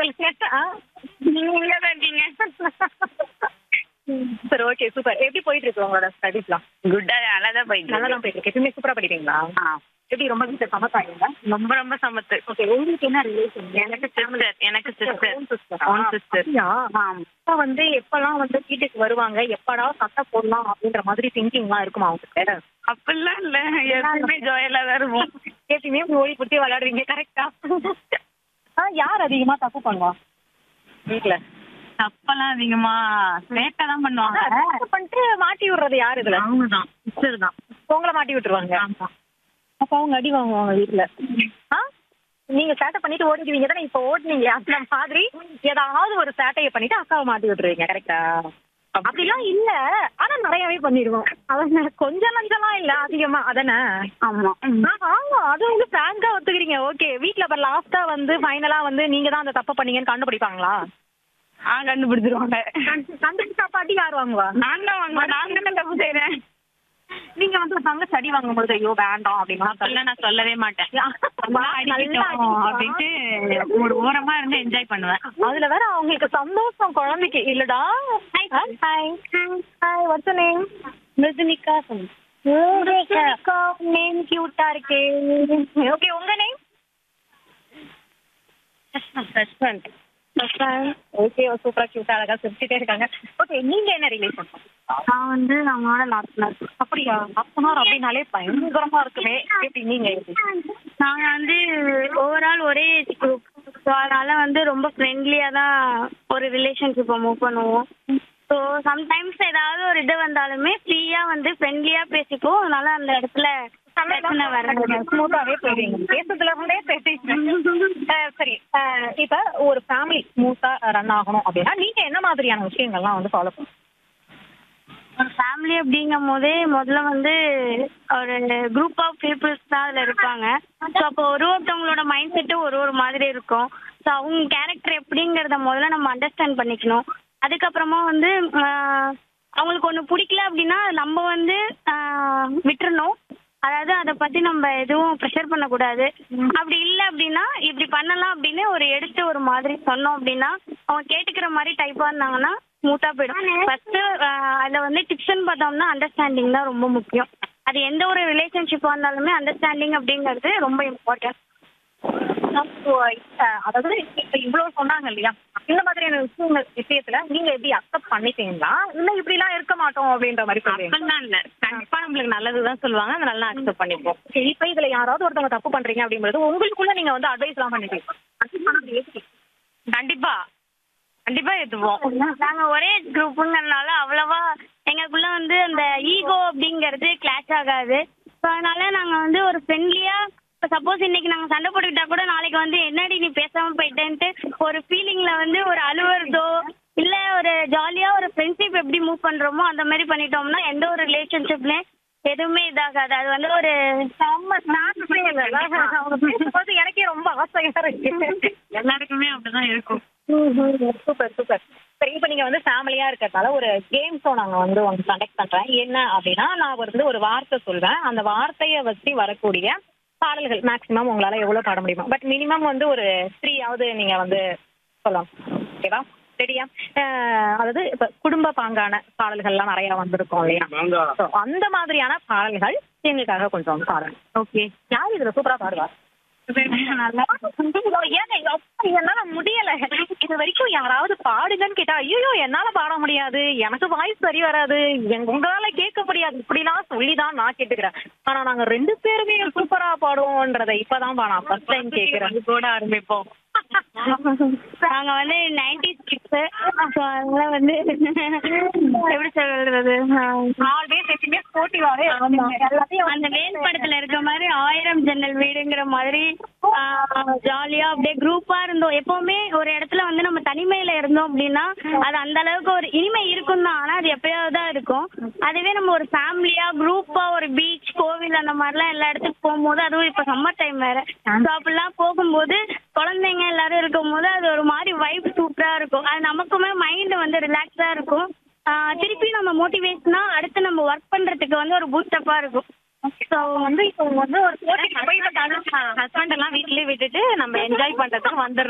சொல்லுங்க ஆ? நீங்க தான் இருக்கீங்க சரி ஓகே சூப்பர் எப்படி போயிட்டு இருக்கு உங்களோட ஸ்டடீஸ்லாம் குட்டா நல்லா தான் போயிட்டு நல்லா தான் போயிட்டு இருக்கு எப்பயுமே சூப்பரா படிப்பீங்களா ஆ எப்படி ரொம்ப வீட்டில் சமத்தாங்க ரொம்ப ரொம்ப சமத்து ஓகே உங்களுக்கு என்ன ரிலேஷன் எனக்கு சிஸ்டர் எனக்கு sister own sister Own sister. ஆம் அப்பா வந்து எப்பெல்லாம் வந்து வீட்டுக்கு வருவாங்க எப்படா சட்டை போடலாம் அப்படின்ற மாதிரி திங்கிங்லாம் இருக்குமா அவங்களுக்கு அப்படிலாம் இல்ல எப்பவுமே ஜோயலா தான் இருப்போம் எப்பயுமே ஓடி புட்டி விளையாடுவீங்க கரெக்டா யார் அதிகமா தப்பு பண்ணுவா வீட்டுல தப்பெல்லாம் அதிகமா சேட்டை தான் பண்ணுவாங்க தப்பு பண்ணிட்டு மாட்டி விடுறது யார் இதுல அவங்க தான் சிஸ்டர் தான் உங்களை மாட்டி விட்டுருவாங்க அப்ப அவங்க அடி வாங்குவாங்க வீட்டுல ஆ நீங்க சேட்டை பண்ணிட்டு ஓடிடுவீங்க தானே இப்ப ஓடுனீங்க அந்த மாதிரி ஏதாவது ஒரு சேட்டையை பண்ணிட்டு அக்காவை மாட்டி விட்டுருவீங்க கரெக்டா அப்படிலாம் இல்ல ஆனா நிறையவே பண்ணிடுவோம் அதானே கொஞ்சம் நஞ்சம்லாம் இல்ல அதிகமா அதானே ஆமா ஆ, ஆமா அது வந்து பிராங்கா ஒத்துக்கிறீங்க ஓகே வீட்ல அப்ப லாஸ்டா வந்து ஃபைனலா வந்து நீங்க தான் அந்த தப்பு பண்ணீங்கன்னு கண்டுபிடிப்பாங்களா ஆ கண்டுபிடிச்சிருவாங்க கண்டுபிடிச்சா பாட்டி யார் வாங்குவா நான் தான் வாங்குவேன் நான் தானே தப்பு செய்றேன் நீங்க வந்து தங்க ஸ்டடி வாங்கும்போது ஐயோ வேண்டாம் அப்படின்னா அப்பெல்லாம் நான் சொல்லவே மாட்டேன் நல்லா அடிக்கிட்டோம் அப்படின்ட்டு ஒரு ஓரமா இருந்து என்ஜாய் பண்ணுவேன் அதுல வேற அவங்களுக்கு சந்தோஷம் குழந்தைக்கு இல்லடா hi hi hi what's name Mridhunika Mridhunika name கியூட்டா இருக்கே ஓகே உங்க நேம் ஹஸ்பண்ட் ஓகே சூப்பரா கியூட்டா அழகா சிரிச்சிட்டே இருக்காங்க ஓகே நீங்க என்ன ரிலேஷன் நான் வந்து நம்மளோட நாட்னர் அப்படியா அப்பனார் அப்படின்னாலே பயங்கரமா இருக்குமே எப்படி நீங்க எப்படி? நாங்க வந்து ஓவரால் ஒரே குரூப் ஸோ அதனால வந்து ரொம்ப ஃப்ரெண்ட்லியாக தான் ஒரு ரிலேஷன்ஷிப்பை மூவ் பண்ணுவோம் ஸோ சம்டைம்ஸ் ஏதாவது ஒரு இது வந்தாலுமே ஃப்ரீயாக வந்து ஃப்ரெண்ட்லியாக பேசிப்போம் அதனால அந்த இடத்துல பிரச்சனை வராது ஸ்மூத்தாவே போவீங்க பேசுறதுல இருந்தே பேசிட்டு அஹ் சரி அஹ் இப்ப ஒரு ஃபேமிலி ஸ்மூத்தா ரன் ஆகணும் அப்படின்னா நீங்க என்ன மாதிரியான விஷயங்கள்லாம் வந்து ஃபாலோ பண்ணுங்க ஒரு ஃபேமிலி அப்படிங்கும் போதே முதல்ல வந்து ஒரு குரூப் ஆஃப் பீப்புள்ஸ் தான் அதில் இருப்பாங்க ஸோ அப்போ ஒரு ஒருத்தவங்களோட மைண்ட் செட்டு ஒரு ஒரு மாதிரி இருக்கும் ஸோ அவங்க கேரக்டர் எப்படிங்கிறத முதல்ல நம்ம அண்டர்ஸ்டாண்ட் பண்ணிக்கணும் அதுக்கப்புறமா வந்து ஆஹ், அவங்களுக்கு ஒன்று பிடிக்கல அப்படின்னா நம்ம வந்து ஆஹ், விட்டுறணும் அதாவது அதை பற்றி நம்ம எதுவும் ப்ரெஷர் பண்ணக்கூடாது அப்படி இல்லை அப்படின்னா இப்படி பண்ணலாம் அப்படின்னு ஒரு எடுத்து ஒரு மாதிரி சொன்னோம் அப்படின்னா அவங்க கேட்டுக்கிற மாதிரி டைப்பாக இருந்தாங்கன்னா ஸ்மூத்தாக போயிடும் ஃபர்ஸ்ட் அதில் வந்து டிப்ஸ்ன்னு பார்த்தோம்னா அண்டர்ஸ்டாண்டிங் தான் ரொம்ப முக்கியம் அது எந்த ஒரு ரிலேஷன்ஷிப்பாக இருந்தாலுமே அண்டர்ஸ்டாண்டிங் அப்படிங்கிறது ரொம்ப இம்பார்ட்டன்ட் அப்போ, அஹ், அதாவது இப்ப இவ்வளவு சொன்னாங்க இல்லையா இந்த மாதிரியான விஷயங்கள் விஷயத்துல நீங்க எப்படி அக்செப்ட் பண்ணிப்பீங்களா இல்ல இப்படி எல்லாம் இருக்க மாட்டோம் அப்படின்ற மாதிரி சொல்றீங்க அப்படிலாம் இல்ல கண்டிப்பா நம்மளுக்கு நல்லதுதான் சொல்லுவாங்க அதை நல்லா அக்செப்ட் பண்ணிப்போம் சரி, இப்ப இதுல யாராவது ஒருத்தவங்க தப்பு பண்றீங்க அப்படின்றது உங்களுக்குள்ள நீங்க வந்து அட்வைஸ் எல்லாம் பண்ணிப்பீங்க advice பண்ணா அப்படி ஏத்துப்பீங்க. கண்டிப்பா கண்டிப்பா ஏத்துப்போம் நாங்க ஒரே குரூப்புங்கிறதுனால அவ்வளவா எங்களுக்குள்ள வந்து அந்த ஈகோ அப்படிங்கிறது கிளாஷ் ஆகாது ஸோ அதனால நாங்க வந்து ஒரு ஃப்ரெண்ட்லியா இப்போ சப்போஸ் இன்னைக்கு நாங்க சண்டை போட்டுக்கிட்டா கூட நாளைக்கு வந்து என்னடி நீ பேசாம போயிட்டேன்ட்டு ஒரு ஃபீலிங்ல வந்து ஒரு அழுவுறதோ இல்ல ஒரு ஜாலியா ஒரு ஃப்ரெண்ட்ஷிப் எப்படி மூவ் பண்றோமோ அந்த மாதிரி பண்ணிட்டோம்னா எந்த ஒரு ரிலேஷன்ஷிப்லயும் எதுவுமே இதாகாது அது வந்து ஒரு செம்ம snacks இல்லைல்ல? அவங்க பேசும்போது எனக்கே ரொம்ப ஆசையா இருக்கு எல்லாருக்குமே அப்படிதான் இருக்கும் சூப்பர் சூப்பர் சரி இப்போ நீங்க வந்து ஃபேமிலியா இருக்கிறதால ஒரு கேம் ஷோ நாங்க வந்து உங்களுக்கு கண்டக்ட் பண்றேன் என்ன அப்படின்னா நான் வந்து ஒரு வார்த்தை சொல்வேன் அந்த வார்த்தையை வச்சு வரக்கூடிய பாடல்கள் மேக்ஸிமம் உங்களால எவ்வளவு பாட முடியுமா பட் மினிமம் வந்து ஒரு த்ரீயாவது நீங்க வந்து சொல்லலாம் ஓகேவா ரெடியா அதாவது இப்ப குடும்ப பாங்கான பாடல்கள்லாம் நிறைய வந்திருக்கும் இல்லையா So, அந்த மாதிரியான பாடல்கள் எங்களுக்காக கொஞ்சம் பாருங்க ஓகே யார் இதுல சூப்பரா பாடுவா நல்லா ஏங்க அப்பா, என்னால முடியல இது வரைக்கும் யாராவது பாடுங்கன்னு கேட்டா ஐயோ என்னால பாட முடியாது எனக்கு வாய்ஸ் சரி வராது எங்க உங்களால கேட்க முடியாது இப்படிலாம் சொல்லிதான் நான் கேட்டுக்கிறேன் ஆனா நாங்க ரெண்டு பேருமே சூப்பரா பாடுவோம்ன்றதை இப்பதான் நான் ஃபர்ஸ்ட் டைம் கேக்குறேன் அது கூட ஆரம்பிப்போம் நாங்க வந்து நைன்டி கிட்ஸ் ஸோ அதனால வந்து எப்படி சொல்றது ஆல்வேஸ் எப்பயுமே ஸ்போர்ட்டிவாவே எல்லாத்தையும் அந்த வேல் படத்துல இருக்க மாதிரி ஆயிரம் ஜன்னல் வீடுங்கிற மாதிரி ஜாலியா அப்படியே குரூப்பா இருந்தோம் எப்பவுமே ஒரு இடத்துல வந்து நம்ம தனிமையில இருந்தோம் அப்படின்னா அது அந்த அளவுக்கு ஒரு இனிமை இருக்கும் தான் ஆனா அது எப்பயாவது தான் இருக்கும் அதுவே நம்ம ஒரு ஃபேமிலியா குரூப்பா ஒரு பீச் கோவில் அந்த மாதிரிலாம் எல்லா இடத்துக்கு போகும்போது அதுவும் இப்ப சம்மர் டைம் வேற ஸோ அப்படிலாம் போகும்போது குழந்தைங்க எல்லாரும் இருக்கும்போது அது ஒரு மாதிரி வைப் சூப்பரா இருக்கும் அது நமக்குமே மைண்ட் வந்து ரிலாக்ஸா இருக்கும் ஆஹ் திருப்பி நம்ம மோட்டிவேஷனா அடுத்து நம்ம ஒர்க் பண்றதுக்கு வந்து ஒரு பூஸ்டப்பா இருக்கும் ஸோ வந்து இப்போ வந்து ஒரு போட்டிக்கு போய் ஹஸ்பண்ட் எல்லாம் வீட்லயே விட்டுட்டு நம்ம என்ஜாய் பண்றதுக்கு வந்துடுறோம்